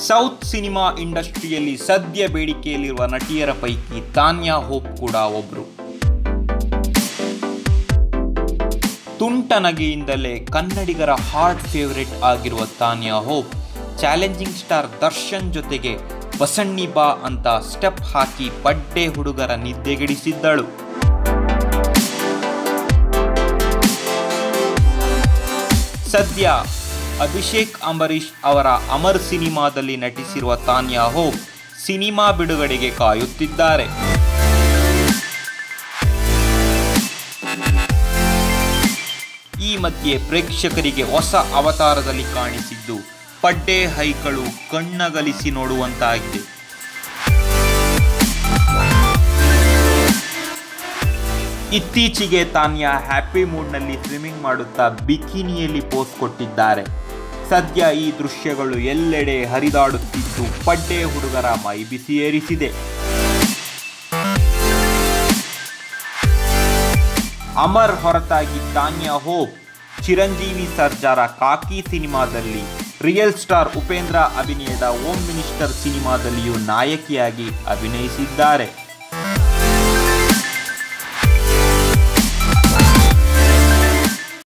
south cinema ಇಂಡಸ್ಟ್ರಿಯಲ್ಲಿ ಸದ್ಯ ಬೇಡಿಕೆಯಲ್ಲಿರುವ ನಟಿಯರ ಪೈಕಿ ತಾನ್ಯಾ ಹೋಪ್ ಕೂಡ ಒಬ್ರು ತುಂಟ ನಗೆಯಿಂದಲೇ ಕನ್ನಡಿಗರ ಹಾರ್ಟ್ ಫೇವರೆಟ್ ಆಗಿರುವ ತಾನ್ಯಾ ಹೋಪ್ ಚಾಲೆಂಜಿಂಗ್ ಸ್ಟಾರ್ ದರ್ಶನ್ ಜೊತೆಗೆ ಬಸಣ್ಣಿ ಬಾ ಅಂತ ಸ್ಟೆಪ್ ಹಾಕಿ ಬಡ್ಡೆ ಹುಡುಗರ ನಿದ್ದೆಗೆಡಿಸಿದ್ದಳು ಸದ್ಯ ಅಭಿಷೇಕ್ ಅಂಬರೀಷ್ ಅವರ ಅಮರ್ ಸಿನಿಮಾದಲ್ಲಿ ನಟಿಸಿರುವ ತಾನ್ಯಾ ಹೋಪ್ ಸಿನಿಮಾ ಬಿಡುಗಡೆಗೆ ಕಾಯುತ್ತಿದ್ದಾರೆ ಈ ಮಧ್ಯೆ ಪ್ರೇಕ್ಷಕರಿಗೆ ಹೊಸ ಅವತಾರದಲ್ಲಿ ಕಾಣಿಸಿದ್ದು ಪಡ್ಡೆ ಹೈಕಳು ಕಣ್ಣಗಲಿಸಿ ನೋಡುವಂತಾಗಿದೆ ಇತ್ತೀಚೆಗೆ ತಾನ್ಯಾ ಹ್ಯಾಪಿ ಮೂಡ್ನಲ್ಲಿ ಸ್ವಿಮ್ಮಿಂಗ್ ಮಾಡುತ್ತಾ ಬಿಕಿನಿಯಲ್ಲಿ ಪೋಸ್ ಕೊಟ್ಟಿದ್ದಾರೆ ಸದ್ಯ ಈ ದೃಶ್ಯಗಳು ಎಲ್ಲೆಡೆ ಹರಿದಾಡುತ್ತಿದ್ದು ಪಡ್ಡೆ ಹುಡುಗರ ಮೈ ಬಿಸಿ ಏರಿಸಿದೆ ಅಮರ್ ಹೊರತಾಗಿ ತಾನ್ಯಾ ಹೋಪ್ ಚಿರಂಜೀವಿ ಸರ್ಜಾರ ಕಾಕಿ ಸಿನಿಮಾದಲ್ಲಿ ರಿಯಲ್ ಸ್ಟಾರ್ ಉಪೇಂದ್ರ ಅಭಿನಯದ ಓಂ ಮಿನಿಸ್ಟರ್ ಸಿನಿಮಾದಲ್ಲಿಯೂ ನಾಯಕಿಯಾಗಿ ಅಭಿನಯಿಸಿದ್ದಾರೆ